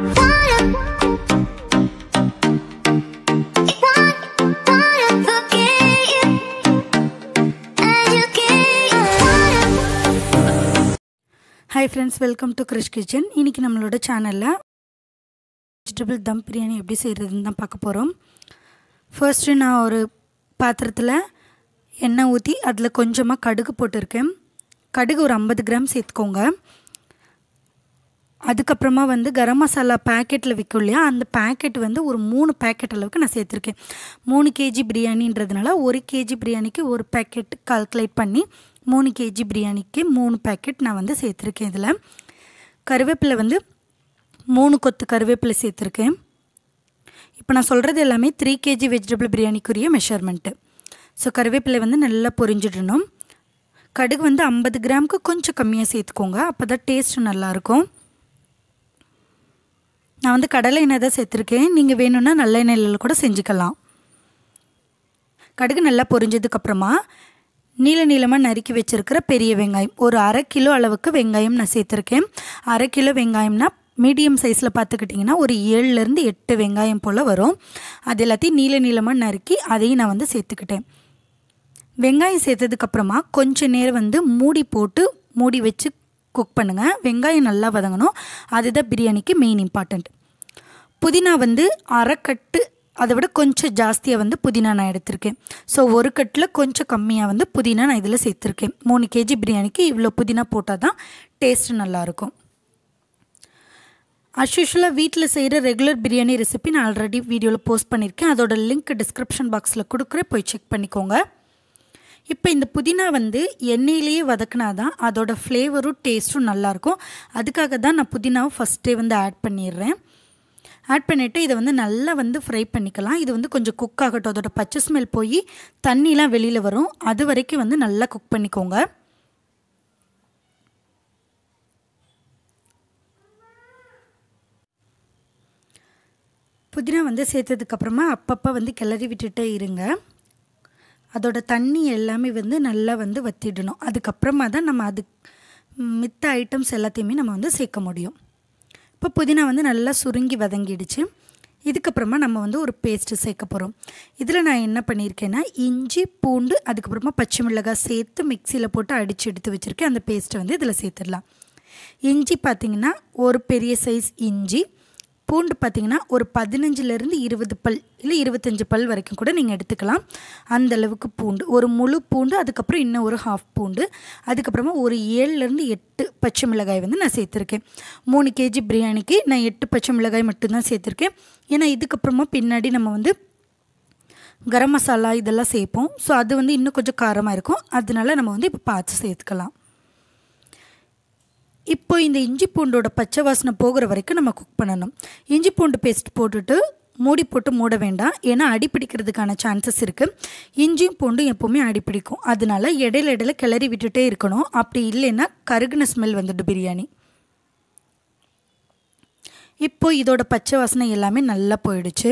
hi friends welcome to Krish kitchen இன்றைக்கி நம்மளோட சேனலில் வெஜிடபிள் தம் பிரியாணி எப்படி செய்கிறதுன்னு தான் பார்க்க போகிறோம் ஃபர்ஸ்ட்டு நான் ஒரு பாத்திரத்தில் எண்ணெய் ஊற்றி அதில் கொஞ்சமாக கடுகு போட்டிருக்கேன் கடுகு ஒரு ஐம்பது கிராம் சேர்த்துக்கோங்க அதுக்கப்புறமா வந்து கரம் மசாலா பேக்கெட்டில் விற்கும் இல்லையா அந்த பேக்கெட் வந்து ஒரு மூணு பேக்கெட் அளவுக்கு நான் சேர்த்துருக்கேன் மூணு கேஜி பிரியாணின்றதுனால ஒரு கேஜி பிரியாணிக்கு ஒரு பேக்கெட் கால்குலேட் பண்ணி மூணு கேஜி பிரியாணிக்கு மூணு பேக்கெட் நான் வந்து சேர்த்துருக்கேன் இதில் கருவேப்பிலை வந்து மூணு கொத்து கருவேப்பிலை சேர்த்துருக்கேன் இப்போ நான் சொல்கிறது எல்லாமே த்ரீ கேஜி வெஜிடபிள் பிரியாணிக்குரிய மெஷர்மெண்ட்டு ஸோ கருவேப்பிலை வந்து நல்லா பொரிஞ்சிடணும் கடுகு வந்து ஐம்பது கிராமுக்கு கொஞ்சம் கம்மியாக சேர்த்துக்கோங்க அப்போ தான் டேஸ்ட்டு நல்லாயிருக்கும் நான் வந்து கடலை எண்ணெய் தான் சேர்த்துருக்கேன் நீங்கள் வேணும்னா நல்ல எண்ணெயில் கூட செஞ்சுக்கலாம் கடுகு நல்லா பொரிஞ்சதுக்கப்புறமா நீல நீளமாக நறுக்கி வச்சுருக்கிற பெரிய வெங்காயம் ஒரு அரை கிலோ அளவுக்கு வெங்காயம் நான் சேர்த்துருக்கேன் அரை கிலோ வெங்காயம்னா மீடியம் சைஸில் பார்த்துக்கிட்டிங்கன்னா ஒரு ஏழுலேருந்து எட்டு வெங்காயம் போல் வரும் அது எல்லாத்தையும் நீல நீளமாக நறுக்கி அதையும் நான் வந்து சேர்த்துக்கிட்டேன் வெங்காயம் சேர்த்ததுக்கப்புறமா கொஞ்ச நேரம் வந்து மூடி போட்டு மூடி வச்சு குக் பண்ணுங்கள் வெங்காயம் நல்லா வதங்கணும் அதுதான் பிரியாணிக்கு மெயின் இம்பார்ட்டண்ட் புதினா வந்து அரைக்கட்டு அதை விட கொஞ்சம் ஜாஸ்தியாக வந்து புதினா நான் எடுத்திருக்கேன் ஸோ ஒரு கட்டில் கொஞ்சம் கம்மியாக வந்து புதினா நான் இதில் சேர்த்துருக்கேன் மூணு கேஜி பிரியாணிக்கு இவ்வளோ புதினா போட்டால் தான் டேஸ்ட்டு நல்லாயிருக்கும் அஸ்யூஷுவலாக வீட்டில் செய்கிற ரெகுலர் பிரியாணி ரெசிபி நான் ஆல்ரெடி வீடியோவில் போஸ்ட் பண்ணியிருக்கேன் அதோட லிங்க் டிஸ்கிரிப்ஷன் பாக்ஸில் கொடுக்குறேன் போய் செக் பண்ணிக்கோங்க இப்போ இந்த புதினா வந்து எண்ணெயிலேயே வதக்கினா தான் அதோட ஃப்ளேவரும் டேஸ்ட்டும் நல்லாயிருக்கும் அதுக்காக தான் நான் புதினாவை ஃபஸ்ட்டே வந்து ஆட் பண்ணிடுறேன் ஆட் பண்ணிவிட்டு இதை வந்து நல்லா வந்து ஃப்ரை பண்ணிக்கலாம் இது வந்து கொஞ்சம் குக் ஆகட்டும் அதோட பச்சை ஸ்மெல் போய் தண்ணிலாம் வெளியில் வரும் அது வரைக்கும் வந்து நல்லா குக் பண்ணிக்கோங்க புதினா வந்து சேர்த்ததுக்கப்புறமா அப்பப்போ வந்து கிளறி விட்டுட்டே இருங்க அதோட தண்ணி எல்லாமே வந்து நல்லா வந்து வற்றிடணும் அதுக்கப்புறமா தான் நம்ம அது மித்த ஐட்டம்ஸ் எல்லாத்தையுமே நம்ம வந்து சேர்க்க முடியும் இப்போ புதினா வந்து நல்லா சுருங்கி வதங்கிடுச்சு இதுக்கப்புறமா நம்ம வந்து ஒரு பேஸ்ட்டு சேர்க்க போகிறோம் இதில் நான் என்ன பண்ணியிருக்கேன்னா இஞ்சி பூண்டு அதுக்கப்புறமா பச்சை மிளகாய் சேர்த்து மிக்சியில் போட்டு அடித்து எடுத்து வச்சுருக்கேன் அந்த பேஸ்ட்டை வந்து இதில் சேர்த்துடலாம் இஞ்சி பார்த்திங்கன்னா ஒரு பெரிய சைஸ் இஞ்சி பூண்டு பார்த்திங்கன்னா ஒரு பதினஞ்சுலேருந்து இருபது பல் இல்லை இருபத்தஞ்சி பல் வரைக்கும் கூட நீங்கள் எடுத்துக்கலாம் அந்த அளவுக்கு பூண்டு ஒரு முழு பூண்டு அதுக்கப்புறம் இன்னும் ஒரு ஹாஃப் பூண்டு அதுக்கப்புறமா ஒரு ஏழுலேருந்து எட்டு பச்சை மிளகாய் வந்து நான் சேர்த்துருக்கேன் மூணு கேஜி பிரியாணிக்கு நான் எட்டு பச்சை மிளகாய் மட்டும்தான் சேர்த்துருக்கேன் ஏன்னா இதுக்கப்புறமா பின்னாடி நம்ம வந்து கரம் மசாலா இதெல்லாம் சேர்ப்போம் ஸோ அது வந்து இன்னும் கொஞ்சம் காரமாக இருக்கும் அதனால நம்ம வந்து இப்போ பார்த்து சேர்த்துக்கலாம் இப்போ இந்த இஞ்சி பூண்டோட பச்சை வாசனை போகிற வரைக்கும் நம்ம குக் பண்ணணும் இஞ்சி பூண்டு பேஸ்ட் போட்டுட்டு மூடி போட்டு மூட வேண்டாம் ஏன்னா அடிப்பிடிக்கிறதுக்கான சான்சஸ் இருக்குது இஞ்சியும் பூண்டும் எப்போவுமே அடிப்பிடிக்கும் அதனால இடையில இடையில கிளறி விட்டுட்டே இருக்கணும் அப்படி இல்லைன்னா கருகுன ஸ்மெல் வந்துட்டு பிரியாணி இப்போ இதோட பச்சை வாசனை எல்லாமே நல்லா போயிடுச்சு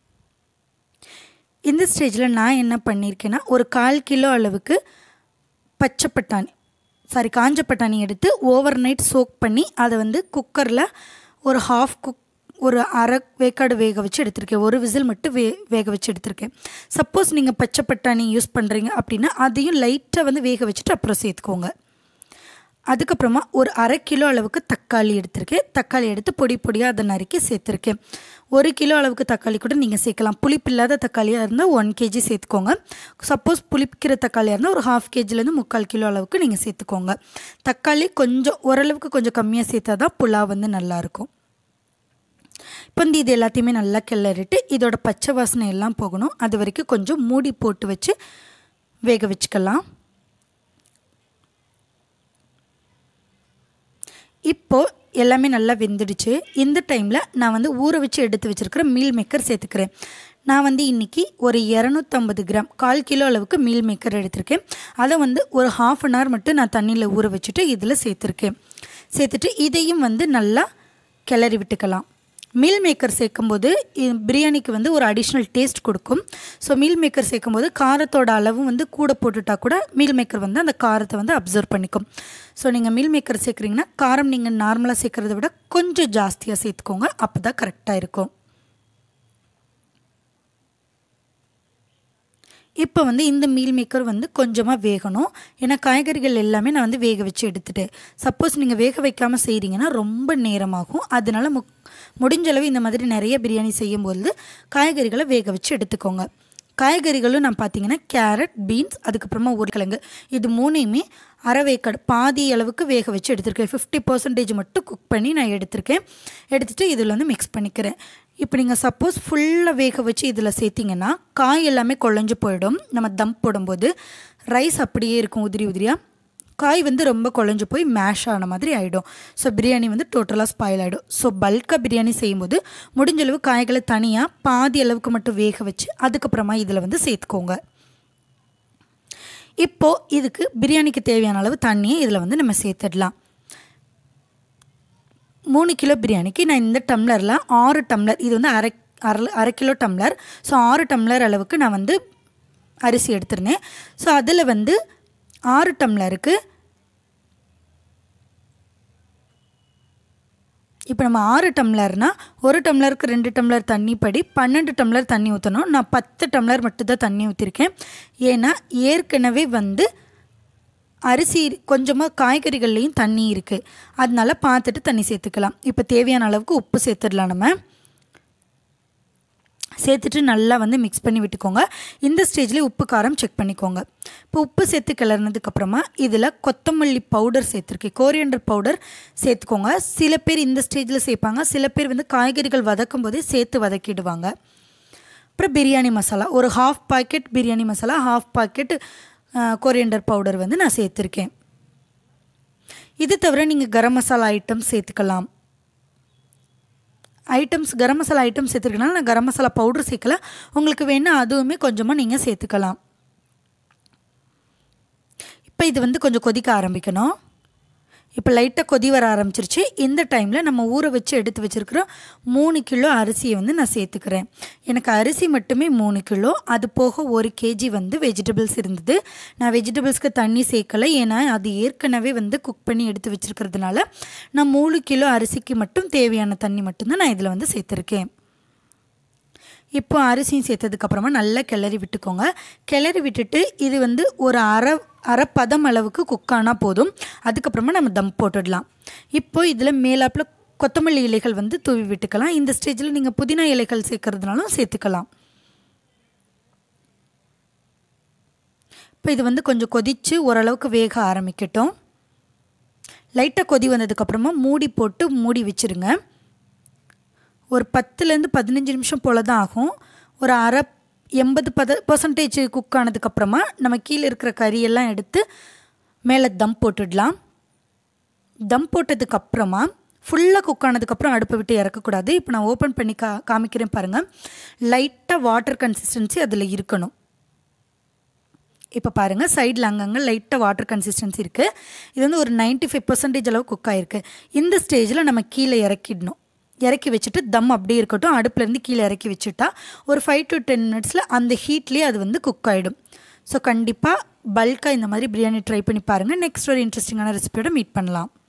இந்த ஸ்டேஜில் நான் என்ன பண்ணியிருக்கேன்னா ஒரு கால் கிலோ அளவுக்கு பச்சை பட்டாணி சாரி காஞ்ச பட்டாணி எடுத்து ஓவர் நைட் சோக் பண்ணி அதை வந்து குக்கரில் ஒரு ஹாஃப் குக் ஒரு அரை வேக்காடு வேக வச்சு எடுத்திருக்கேன் ஒரு விசில் மட்டும் வே வேக வச்சு எடுத்திருக்கேன் சப்போஸ் நீங்கள் பச்சை பட்டாணி யூஸ் பண்ணுறீங்க அப்படின்னா அதையும் லைட்டாக வந்து வேக வச்சுட்டு அப்புறம் சேர்த்துக்கோங்க அதுக்கப்புறமா ஒரு அரை கிலோ அளவுக்கு தக்காளி எடுத்திருக்கேன் தக்காளி எடுத்து பொடி பொடியாக அதை நறுக்கி சேர்த்துருக்கேன் ஒரு கிலோ அளவுக்கு தக்காளி கூட நீங்கள் சேர்க்கலாம் புளிப்பு இல்லாத தக்காளியாக இருந்தால் ஒன் கேஜி சேர்த்துக்கோங்க சப்போஸ் புளிப்பிக்கிற தக்காளியாக இருந்தால் ஒரு ஹாஃப் கேஜிலேருந்து முக்கால் கிலோ அளவுக்கு நீங்கள் சேர்த்துக்கோங்க தக்காளி கொஞ்சம் ஓரளவுக்கு கொஞ்சம் கம்மியாக சேர்த்தா தான் புலாவ் வந்து நல்லாயிருக்கும் இப்போ வந்து இது எல்லாத்தையுமே நல்லா கிளறிட்டு இதோட பச்சை வாசனை எல்லாம் போகணும் அது வரைக்கும் கொஞ்சம் மூடி போட்டு வச்சு வேக வச்சுக்கலாம் இப்போது எல்லாமே நல்லா வெந்துடுச்சு இந்த டைமில் நான் வந்து ஊற வச்சு எடுத்து வச்சுருக்கிற மீல் மேக்கர் சேர்த்துக்கிறேன் நான் வந்து இன்றைக்கி ஒரு இரநூத்தம்பது கிராம் கால் கிலோ அளவுக்கு மீல் மேக்கர் எடுத்திருக்கேன் அதை வந்து ஒரு ஹாஃப் அன் ஹவர் மட்டும் நான் தண்ணியில் ஊற வச்சுட்டு இதில் சேர்த்துருக்கேன் சேர்த்துட்டு இதையும் வந்து நல்லா கிளறி விட்டுக்கலாம் மீல் மேக்கர் சேர்க்கும்போது இ- பிரியாணிக்கு வந்து ஒரு அடிஷ்னல் டேஸ்ட் கொடுக்கும் ஸோ மீல் மேக்கர் சேர்க்கும்போது காரத்தோட அளவும் வந்து கூட போட்டுட்டா கூட மீல் மேக்கர் வந்து அந்த காரத்தை வந்து அப்சர்வ் பண்ணிக்கும் ஸோ நீங்கள் மீல் மேக்கர் சேர்க்குறீங்கன்னா காரம் நீங்கள் நார்மலாக சேர்க்குறத விட கொஞ்சம் ஜாஸ்தியாக சேர்த்துக்கோங்க அப்போ தான் கரெக்டாக இருக்கும் இப்போ வந்து இந்த மீல் மேக்கர் வந்து கொஞ்சமாக வேகணும் ஏன்னா காய்கறிகள் எல்லாமே நான் வந்து வேக வச்சு எடுத்துட்டேன் சப்போஸ் நீங்கள் வேக வைக்காமல் செய்கிறீங்கன்னா ரொம்ப நேரமாகும் அதனால மு முடிஞ்ச அளவு இந்த மாதிரி நிறைய பிரியாணி செய்யும்போது காய்கறிகளை வேக வச்சு எடுத்துக்கோங்க காய்கறிகளும் நான் பார்த்தீங்கன்னா கேரட் பீன்ஸ் அதுக்கப்புறமா உருளைக்கிழங்கு இது மூணையுமே அரை வேக்காடு பாதி அளவுக்கு வேக வச்சு எடுத்திருக்கேன் ஃபிஃப்டி பர்சன்டேஜ் மட்டும் குக் பண்ணி நான் எடுத்திருக்கேன் எடுத்துகிட்டு இதில் வந்து மிக்ஸ் பண்ணிக்கிறேன் இப்போ நீங்கள் சப்போஸ் ஃபுல்லாக வேக வச்சு இதில் சேர்த்திங்கன்னா காய் எல்லாமே குழஞ்சு போயிடும் நம்ம தம் போடும்போது ரைஸ் அப்படியே இருக்கும் உதிரி உதிரியாக காய் வந்து ரொம்ப குழஞ்சு போய் மேஷ் ஆன மாதிரி ஆகிடும் ஸோ பிரியாணி வந்து டோட்டலாக ஸ்பாயில் ஆகிடும் ஸோ பல்காக பிரியாணி செய்யும்போது முடிஞ்ச அளவு காய்களை தனியாக பாதி அளவுக்கு மட்டும் வேக வச்சு அதுக்கப்புறமா இதில் வந்து சேர்த்துக்கோங்க இப்போது இதுக்கு பிரியாணிக்கு தேவையான அளவு தண்ணியை இதில் வந்து நம்ம சேர்த்துடலாம் மூணு கிலோ பிரியாணிக்கு நான் இந்த டம்ளரில் ஆறு டம்ளர் இது வந்து அரை அரை அரை கிலோ டம்ளர் ஸோ ஆறு டம்ளர் அளவுக்கு நான் வந்து அரிசி எடுத்திருந்தேன் ஸோ அதில் வந்து ஆறு டம்ளருக்கு இப்போ நம்ம ஆறு டம்ளர்னால் ஒரு டம்ளருக்கு ரெண்டு டம்ளர் தண்ணி படி பன்னெண்டு டம்ளர் தண்ணி ஊற்றணும் நான் பத்து டம்ளர் மட்டும்தான் தண்ணி ஊற்றிருக்கேன் ஏன்னா ஏற்கனவே வந்து அரிசி கொஞ்சமாக காய்கறிகள்லேயும் தண்ணி இருக்குது அதனால பார்த்துட்டு தண்ணி சேர்த்துக்கலாம் இப்போ தேவையான அளவுக்கு உப்பு சேர்த்துடலாம் நம்ம சேர்த்துட்டு நல்லா வந்து மிக்ஸ் பண்ணி விட்டுக்கோங்க இந்த ஸ்டேஜ்லேயே உப்பு காரம் செக் பண்ணிக்கோங்க இப்போ உப்பு சேர்த்து கிளறினதுக்கப்புறமா இதில் கொத்தமல்லி பவுடர் சேர்த்துருக்கேன் கோரியண்டர் பவுடர் சேர்த்துக்கோங்க சில பேர் இந்த ஸ்டேஜில் சேர்ப்பாங்க சில பேர் வந்து காய்கறிகள் வதக்கும் போதே சேர்த்து வதக்கிடுவாங்க அப்புறம் பிரியாணி மசாலா ஒரு half packet biryani masala half packet coriander powder வந்து நான் சேர்த்துருக்கேன் இது தவிர நீங்கள் கரம் மசாலா ஐட்டம் சேர்த்துக்கலாம் ஐட்டம்ஸ் கரம் மசாலா ஐட்டம்ஸ் சேர்த்துருக்கனால நான் கரம் மசாலா பவுடர் சேர்க்கல உங்களுக்கு வேணால் அதுவுமே கொஞ்சமாக நீங்கள் சேர்த்துக்கலாம் இப்போ இது வந்து கொஞ்சம் கொதிக்க ஆரம்பிக்கணும் இப்போ லைட்டாக கொதி வர ஆரம்பிச்சிருச்சு இந்த டைமில் நம்ம ஊற வச்சு எடுத்து வச்சுருக்கிற மூணு கிலோ அரிசியை வந்து நான் சேர்த்துக்கிறேன் எனக்கு அரிசி மட்டுமே மூணு கிலோ அது போக ஒரு கேஜி வந்து வெஜிடபிள்ஸ் இருந்தது நான் வெஜிடபிள்ஸ்க்கு தண்ணி சேர்க்கலை ஏன்னா அது ஏற்கனவே வந்து குக் பண்ணி எடுத்து வச்சுருக்கிறதுனால நான் மூணு கிலோ அரிசிக்கு மட்டும் தேவையான தண்ணி மட்டும்தான் நான் இதில் வந்து சேர்த்துருக்கேன் இப்போ அரிசியும் சேர்த்ததுக்கப்புறமா நல்லா கிளறி விட்டுக்கோங்க கிளறி விட்டுட்டு இது வந்து ஒரு அரை அரை பதம் அளவுக்கு குக் ஆனால் போதும் அதுக்கப்புறமா நம்ம தம் போட்டுடலாம் இப்போ இதில் மேலாப்பில் கொத்தமல்லி இலைகள் வந்து தூவி விட்டுக்கலாம் இந்த ஸ்டேஜில் நீங்கள் புதினா இலைகள் சேர்க்கறதுனாலும் சேர்த்துக்கலாம் இப்போ இது வந்து கொஞ்சம் கொதித்து ஓரளவுக்கு வேக ஆரம்பிக்கட்டும் லைட்டாக கொதி வந்ததுக்கப்புறமா மூடி போட்டு மூடி வச்சுருங்க ஒரு பத்துலேருந்து பதினஞ்சு நிமிஷம் போல் தான் ஆகும் ஒரு அரை எண்பது பத பர்சன்டேஜ் குக் ஆனதுக்கப்புறமா நம்ம கீழே இருக்கிற கறியெல்லாம் எடுத்து மேலே தம் போட்டுடலாம் தம் போட்டதுக்கப்புறமா ஃபுல்லாக குக் ஆனதுக்கப்புறம் அடுப்பை விட்டு இறக்கக்கூடாது இப்போ நான் ஓப்பன் பண்ணி கா காமிக்கிறேன் பாருங்கள் லைட்டாக வாட்டர் கன்சிஸ்டன்சி அதில் இருக்கணும் இப்போ பாருங்கள் சைடில் அங்கங்கே லைட்டாக வாட்டர் கன்சிஸ்டன்சி இருக்குது இது வந்து ஒரு 95% ஃபைவ் பர்சன்டேஜ் அளவு குக் ஆகிருக்கு இந்த ஸ்டேஜில் நம்ம கீழே இறக்கிடணும் இறக்கி வச்சுட்டு தம் அப்படியே இருக்கட்டும் அடுப்புலேருந்து கீழே இறக்கி வச்சுட்டா ஒரு ஃபைவ் டு டென் மினிட்ஸில் அந்த ஹீட்லேயே அது வந்து குக் ஆகிடும் ஸோ கண்டிப்பாக பல்காக இந்த மாதிரி பிரியாணி ட்ரை பண்ணி பாருங்கள் நெக்ஸ்ட் ஒரு இன்ட்ரெஸ்டிங்கான ரெசிபியோட மீட் பண்ணலாம்